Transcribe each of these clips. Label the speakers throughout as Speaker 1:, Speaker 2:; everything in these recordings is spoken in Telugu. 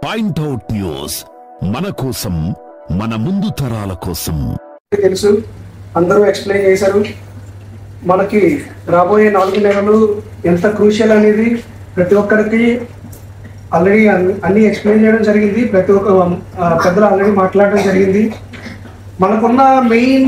Speaker 1: పాయింట్అవుట్ న్యూస్ మన కోసం మన ముందు తరాల కోసం
Speaker 2: తెలుసు అందరూ ఎక్స్ప్లెయిన్ చేశారు మనకి రాబోయే నాలుగు నెలలు ఎంత క్రూషియల్ అనేది ప్రతి ఒక్కరికి ఆల్రెడీ అన్ని ఎక్స్ప్లెయిన్ చేయడం జరిగింది ప్రతి ఒక్క ఆ, పెద్దలు ఆల్రెడీ మాట్లాడడం జరిగింది మనకున్న మెయిన్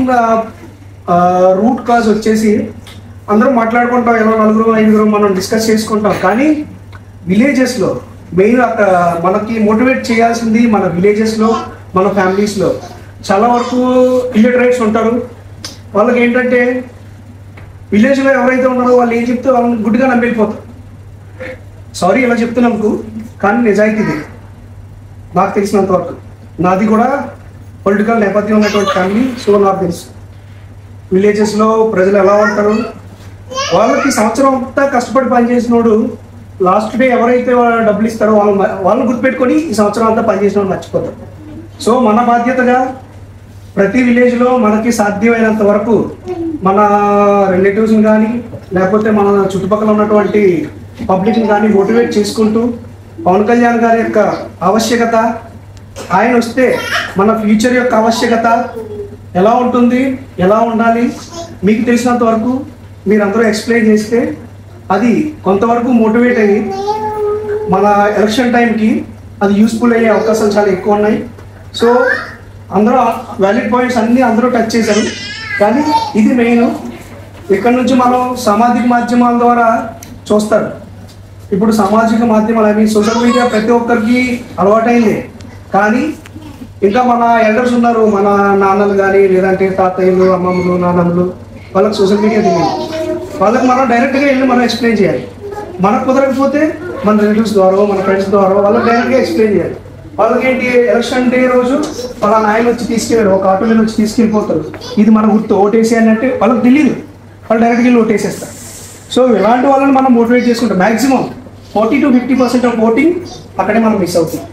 Speaker 2: రూట్ కాజ్ వచ్చేసి అందరూ మాట్లాడుకుంటాం ఏదో నలుగురు ఐదుగురు మనం డిస్కస్ చేసుకుంటాం కానీ విలేజెస్లో మెయిన్ అక్కడ మనకి మోటివేట్ చేయాల్సింది మన విలేజెస్లో మన ఫ్యామిలీస్లో చాలా వరకు ఇల్లిటరేట్స్ ఉంటారు వాళ్ళకి ఏంటంటే విలేజ్లో ఎవరైతే ఉన్నారో వాళ్ళు ఏం చెప్తే వాళ్ళని గుడ్డిగా నమ్మిపోతారు సారీ ఇలా చెప్తున్నందుకు కానీ నిజాయితీ ఇది నాకు తెలిసినంత వరకు నాది కూడా పొలిటికల్ నేపథ్యం ఉన్నటువంటి ఫ్యామిలీ సో నాకు తెలుసు విలేజెస్లో ప్రజలు ఎలా ఉంటారు వాళ్ళకి సంవత్సరం అంతా కష్టపడి పనిచేసినోడు లాస్ట్ డే ఎవరైతే వాళ్ళ డబ్బులు ఇస్తారో వాళ్ళు వాళ్ళని గుర్తుపెట్టుకొని ఈ సంవత్సరం అంతా పనిచేసిన వాళ్ళు మర్చిపోతారు సో మన బాధ్యతగా ప్రతి విలేజ్లో మనకి సాధ్యమైనంత వరకు మన రిలేటివ్స్ని కానీ లేకపోతే మన చుట్టుపక్కల ఉన్నటువంటి పబ్లిక్ని కానీ మోటివేట్ చేసుకుంటూ పవన్ కళ్యాణ్ గారి యొక్క ఆవశ్యకత ఆయన వస్తే మన ఫ్యూచర్ యొక్క ఆవశ్యకత ఎలా ఉంటుంది ఎలా ఉండాలి మీకు తెలిసినంత వరకు మీరందరూ ఎక్స్ప్లెయిన్ చేస్తే అది కొంతవరకు మోటివేట్ అయ్యి మన ఎలక్షన్ టైంకి అది యూస్ఫుల్ అయ్యే అవకాశాలు చాలా ఎక్కువ ఉన్నాయి సో అందరూ వ్యాలిడ్ పాయింట్స్ అన్నీ అందరూ టచ్ చేశారు కానీ ఇది మెయిన్ ఇక్కడ నుంచి మనం సామాజిక మాధ్యమాల ద్వారా చూస్తారు ఇప్పుడు సామాజిక మాధ్యమాలు ఐ మీన్ సోషల్ మీడియా ప్రతి ఒక్కరికి అలవాటైంది కానీ ఇంకా మన ఎల్డర్స్ ఉన్నారు మన నాన్నలు కానీ లేదంటే తాతయ్యలు అమ్మమ్మలు నాన్నమ్మలు వాళ్ళకి సోషల్ మీడియా తెలియదు వాళ్ళకి మనం డైరెక్ట్గా వెళ్ళి మనం ఎక్స్ప్లెయిన్ చేయాలి మనకు కుదరకపోతే మన రిలేటివ్స్ ద్వారా మన ఫ్రెండ్స్ ద్వారా వాళ్ళకి డైరెక్ట్గా ఎక్స్ప్లెయిన్ చేయాలి వాళ్ళకి ఏంటి ఎలక్షన్ డే రోజు వాళ్ళ నాయన వచ్చి తీసుకెళ్ళారు ఒక ఆటో మీద వచ్చి తీసుకెళ్ళిపోతారు ఇది మన గుర్తు ఓటేసి అని అంటే వాళ్ళకి తెలియదు వాళ్ళు డైరెక్ట్గా వెళ్ళి ఓటేసేస్తారు సో ఇలాంటి వాళ్ళని మనం మోటివేట్ చేసుకుంటాం maximum forty to fifty percent of voting అక్కడే మనం మిస్ అవుతాం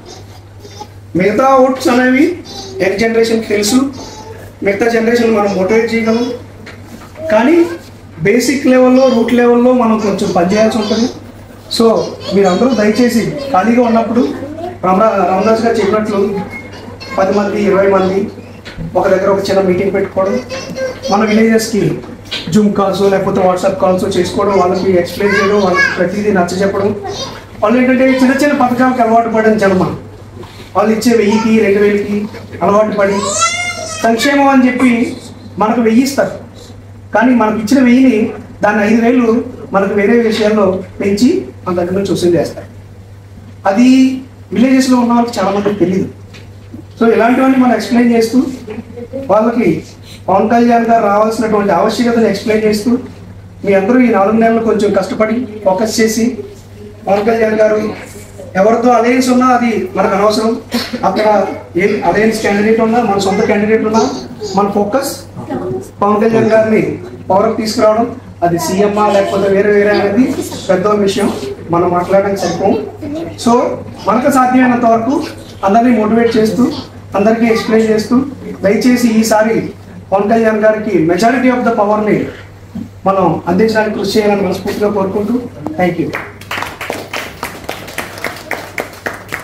Speaker 2: మిగతా ఓట్స్ అనేవి యంగ్ జనరేషన్కి తెలుసు మిగతా జనరేషన్ మనం మోటివేట్ చేయగలం కానీ బేసిక్ లెవెల్లో రూట్ లెవెల్లో మనం కొంచెం పనిచేయాల్సి ఉంటుంది సో మీరందరూ దయచేసి ఖాళీగా ఉన్నప్పుడు రమణ రామదాస్ గారు చెప్పినట్లు పది మంది ఇరవై మంది ఒక దగ్గర ఒక చిన్న మీటింగ్ పెట్టుకోవడం మన విలేజెస్కి జూమ్ కాల్స్ లేకపోతే వాట్సాప్ కాల్స్ చేసుకోవడం వాళ్ళకి ఎక్స్ప్లెయిన్ చేయడం వాళ్ళకి ప్రతిదీ నచ్చ చెప్పడం వాళ్ళు ఏంటంటే చిన్న చిన్న పథకాలకు అలవాటు పడిన జన్మ వాళ్ళు ఇచ్చే వెయ్యికి రెండు వేలకి అలవాటు పడి సంక్షేమం అని చెప్పి మనకు వెయ్యి ఇస్తారు కానీ మనకు ఇచ్చిన వెయ్యిని దాన్ని ఐదు వేలు మనకు వేరే విషయాల్లో పెంచి మన దగ్గర నుంచి వసూలు చేస్తారు అది విలేజెస్లో ఉన్న వాళ్ళకి చాలా మందికి తెలియదు సో ఇలాంటివన్నీ మనం ఎక్స్ప్లెయిన్ చేస్తూ వాళ్ళకి పవన్ కళ్యాణ్ గారు రావాల్సినటువంటి ఆవశ్యకతను ఎక్స్ప్లెయిన్ చేస్తూ మీ అందరూ ఈ నాలుగు నెలలు కొంచెం కష్టపడి ఫోకస్ చేసి పవన్ కళ్యాణ్ గారు ఎవరితో అలయన్స్ ఉన్నా అది మనకు అనవసరం అక్కడ ఏ అలయన్స్ క్యాండిడేట్ ఉన్నా మన సొంత క్యాండిడేట్ ఉన్నా మన ఫోకస్ పవన్ కళ్యాణ్ గారిని పవర్కి తీసుకురావడం అది సీఎం లేకపోతే వేరే వేరే అనేది పెద్ద విషయం మనం మాట్లాడడానికి సరిపోం సో మనకు సాధ్యమైనంత వరకు అందరినీ మోటివేట్ చేస్తూ అందరికీ ఎక్స్ప్లెయిన్ చేస్తూ దయచేసి ఈసారి పవన్ కళ్యాణ్ గారికి మెజారిటీ ఆఫ్ ద పవర్ని మనం అందించడానికి కృషి చేయాలని మనస్ఫూర్తిగా కోరుకుంటూ థ్యాంక్ యూ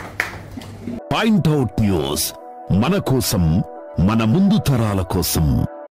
Speaker 1: పాయింట్అవుట్ న్యూస్ మన కోసం మన ముందు తరాల కోసం